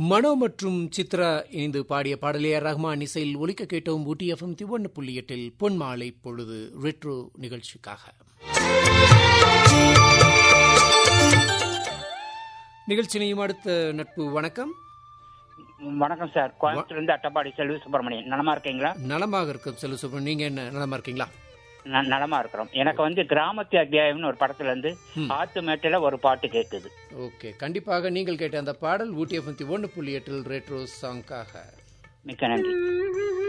மனோ மற்றும் சித்ரா இணைந்து பாடிய பாடலே ரஹ்மான் இசையில் ஒலிக்க கேட்டோம் ஊட்டி எஃப்எம் திவண்ணு புள்ளி எட்டில் பொன்மாலை பொழுது ரெட்ரோ நிகழ்ச்சிக்காக நிகழ்ச்சியினையும் அடுத்த நட்பு வணக்கம் வணக்கம் சார் கோயம்புத்தூர்ல இருந்து அட்டப்பாடி செல்வி சுப்பிரமணியன் நலமா இருக்கீங்களா நலமாக இருக்கும் செல்வ சுப்ரமணியன் நீங்க என்ன நலமா இருக்கீங்களா ந- நலமா இருக்கிறோம் எனக்கு வந்து கிராமத்து அத்தியாயம்னு ஒரு படத்துல இருந்து ம். ஆத்து மேட்டுல ஒரு பாட்டு கேக்குது ஓகே கண்டிப்பாக நீங்கள் கேட்ட அந்த பாடல் ஊட்டி எஃப்எம் திவண்ணு புள்ளி எட்டில் ரெட்ரோ சாங்காக மிக்க நன்றி